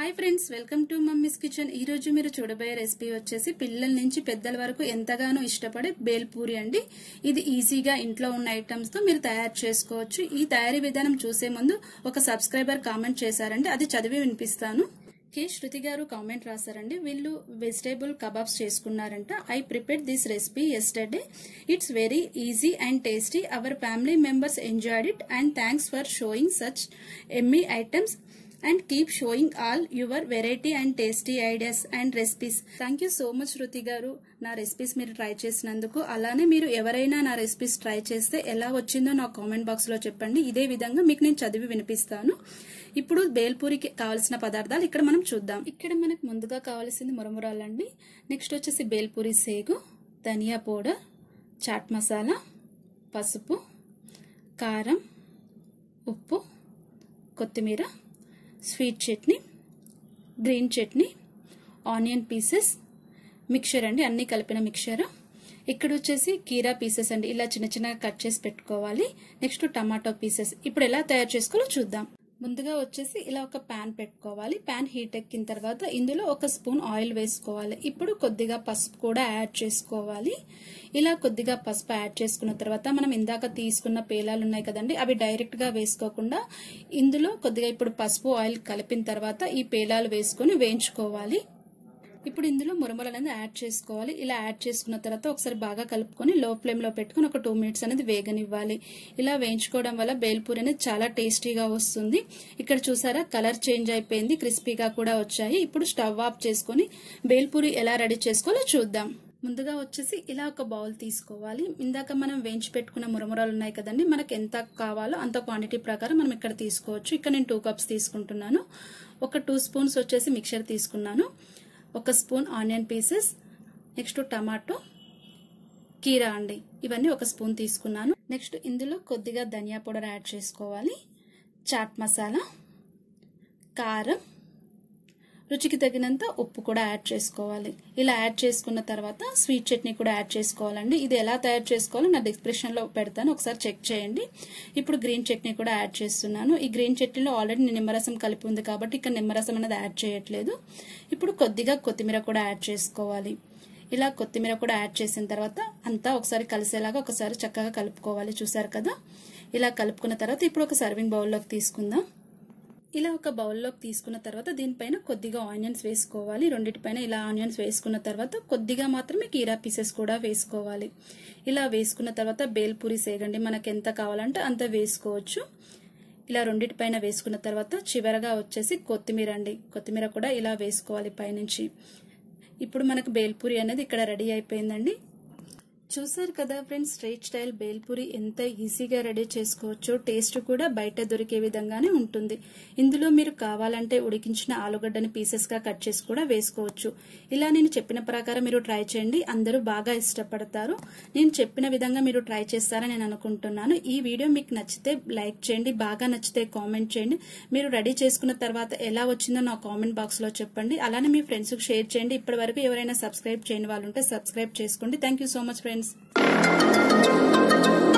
hi friends welcome to mummy's kitchen ఈ రోజు మీరు చూడబోయే రెసిపీ వచ్చేసి పిల్లల నుంచి పెద్దల వరకు ఎంతగానో ఇష్టపడే బేల్పూరి అండి ఇది ఈజీగా ఇంట్లో ఉన్న ఐటమ్స్ తో మీరు తయారు చేసుకోవచ్చు ఈ తయారీ విధానం చూసే ముందు ఒక సబ్స్క్రైబర్ కామెంట్ చేశారండి అది చదివి వినిపిస్తాను కే శృతి గారు కామెంట్ రాశారండి వీళ్ళు వెజిటేబుల్ కబాబ్స్ చేసుకున్నారంట I prepare this recipe yesterday it's very easy and tasty our family members enjoyed it and thanks for showing such yummy items and keep showing all your variety and tasty ideas and recipes thank you so much Shruti garu నా recipes మీరు try చేసినందుకు అలానే మీరు ఎవరైనా నా recipes try చేస్తే ఎలా వచ్చిందో నా కామెంట్ బాక్స్ లో చెప్పండి ఇదే విధంగా మీకు నేను చదివి వినిపిస్తాను ఇప్పుడు బేల్పూరికి కావాల్సిన పదార్థాలు ఇక్కడ మనం చూద్దాం ఇక్కడ మనకు ముందుగా కావాల్సింది మురమురాలండి నెక్స్ట్ వచ్చేసి బేల్పూరి సేగు ధనియా పౌడర్ చాట్ మసాలా పసుపు కారం ఉప్పు కొత్తిమీర sweet chutney green chutney onion pieces mixture అండి అన్ని కలిపిన మిక్చర్ ఇక్కడ వచ్చేసి కీరా పీసెస్ అండి ఇలా చిన్న చిన్నగా కట్ చేసి పెట్టుకోవాలి నెక్స్ట్ టమాటో పీసెస్ ఇప్పుడు ఎలా తయారు చేసుకోవాలో చూద్దాం ముందుగా వచ్చేసి ఇలా ఒక ప్యాన్ పెట్టుకోవాలి ప్యాన్ హీట్ ఎక్కిన తర్వాత ఇందులో ఒక స్పూన్ ఆయిల్ వేసుకోవాలి ఇప్పుడు కొద్దిగా పసుపు కూడా యాడ్ చేసుకోవాలి ఇలా కొద్దిగా పసుపు యాడ్ చేసుకున్న తర్వాత మనం ఇందాక తీసుకున్న పేలాలు ఉన్నాయి కదండి అవి డైరెక్ట్ గా వేసుకోకుండా ఇందులో కొద్దిగా ఇప్పుడు పసుపు ఆయిల్ కలిపిన తర్వాత ఈ పేలాలు వేసుకొని వేయించుకోవాలి ఇప్పుడు ఇందులో మురమలు అనేది యాడ్ చేసుకోవాలి ఇలా యాడ్ చేసుకున్న తర్వాత ఒకసారి బాగా కలుపుకొని లో ఫ్లేమ్ లో పెట్టుకుని ఒక టూ మినిట్స్ అనేది వేగనివ్వాలి ఇలా వేయించుకోవడం వల్ల బేల్పూరి అనేది చాలా టేస్టీగా వస్తుంది ఇక్కడ చూసారా కలర్ చేంజ్ అయిపోయింది క్రిస్పీగా కూడా వచ్చాయి ఇప్పుడు స్టవ్ ఆఫ్ చేసుకుని బేల్పూరి ఎలా రెడీ చేసుకోవాలో చూద్దాం ముందుగా వచ్చేసి ఇలా ఒక బౌల్ తీసుకోవాలి ఇందాక మనం వేయించి పెట్టుకున్న మురమురాలు ఉన్నాయి కదండి మనకు ఎంత కావాలో అంత క్వాంటిటీ ప్రకారం మనం ఇక్కడ తీసుకోవచ్చు ఇక్కడ నేను టూ కప్స్ తీసుకుంటున్నాను ఒక టూ స్పూన్స్ వచ్చేసి మిక్చర్ తీసుకున్నాను ఒక spoon onion pieces next tomato కీరా అండి ఇవన్నీ ఒక స్పూన్ తీసుకున్నాను నెక్స్ట్ ఇందులో కొద్దిగా ధనియా పౌడర్ యాడ్ చేసుకోవాలి చాట్ మసాలా కారం రుచికి తగినంత ఉప్పు కూడా యాడ్ చేసుకోవాలి ఇలా యాడ్ చేసుకున్న తర్వాత స్వీట్ చట్నీ కూడా యాడ్ చేసుకోవాలండి ఇది ఎలా తయారు చేసుకోవాలో నా డిస్క్రిప్షన్లో పెడతాను ఒకసారి చెక్ చేయండి ఇప్పుడు గ్రీన్ చట్నీ కూడా యాడ్ చేస్తున్నాను ఈ గ్రీన్ చట్నీలో ఆల్రెడీ నిమ్మరసం కలిపి ఉంది కాబట్టి ఇక్కడ నిమ్మరసం అనేది యాడ్ చేయట్లేదు ఇప్పుడు కొద్దిగా కొత్తిమీర కూడా యాడ్ చేసుకోవాలి ఇలా కొత్తిమీర కూడా యాడ్ చేసిన తర్వాత అంతా ఒకసారి కలిసేలాగా ఒకసారి చక్కగా కలుపుకోవాలి చూసారు కదా ఇలా కలుపుకున్న తర్వాత ఇప్పుడు ఒక సర్వింగ్ బౌల్లోకి తీసుకుందాం ఇలా ఒక బౌల్లోకి తీసుకున్న తర్వాత దీనిపైన కొద్దిగా ఆనియన్స్ వేసుకోవాలి రెండింటిపైన ఇలా ఆనియన్స్ వేసుకున్న తర్వాత కొద్దిగా మాత్రమే కీరా పీసెస్ కూడా వేసుకోవాలి ఇలా వేసుకున్న తర్వాత బేల్పూరి సేగండి మనకు ఎంత కావాలంటే అంత వేసుకోవచ్చు ఇలా రెండింటిపైన వేసుకున్న తర్వాత చివరగా వచ్చేసి కొత్తిమీర అండి కొత్తిమీర కూడా ఇలా వేసుకోవాలి పైనుంచి ఇప్పుడు మనకు బేల్పూరి అనేది ఇక్కడ రెడీ అయిపోయిందండి చూసారు కదా ఫ్రెండ్స్ స్ట్రైట్ స్టైల్ బేల్పూరి ఎంత ఈజీగా రెడీ చేసుకోవచ్చో టేస్ట్ కూడా బయట దొరికే విధంగానే ఉంటుంది ఇందులో మీరు కావాలంటే ఉడికించిన ఆలుగడ్డని పీసెస్ గా కట్ చేసి కూడా వేసుకోవచ్చు ఇలా నేను చెప్పిన ప్రకారం మీరు ట్రై చేయండి అందరూ బాగా ఇష్టపడతారు నేను చెప్పిన విధంగా మీరు ట్రై చేస్తారని నేను అనుకుంటున్నాను ఈ వీడియో మీకు నచ్చితే లైక్ చేయండి బాగా నచ్చితే కామెంట్ చేయండి మీరు రెడీ చేసుకున్న తర్వాత ఎలా వచ్చిందో నా కామెంట్ బాక్స్ లో చెప్పండి అలానే మీ ఫ్రెండ్స్ కి షేర్ చేయండి ఇప్పటి వరకు ఎవరైనా సబ్స్క్రైబ్ చేయని వాళ్ళు ఉంటే సబ్స్క్రైబ్ చేసుకోండి థ్యాంక్ సో మచ్ ఫ్రెండ్స్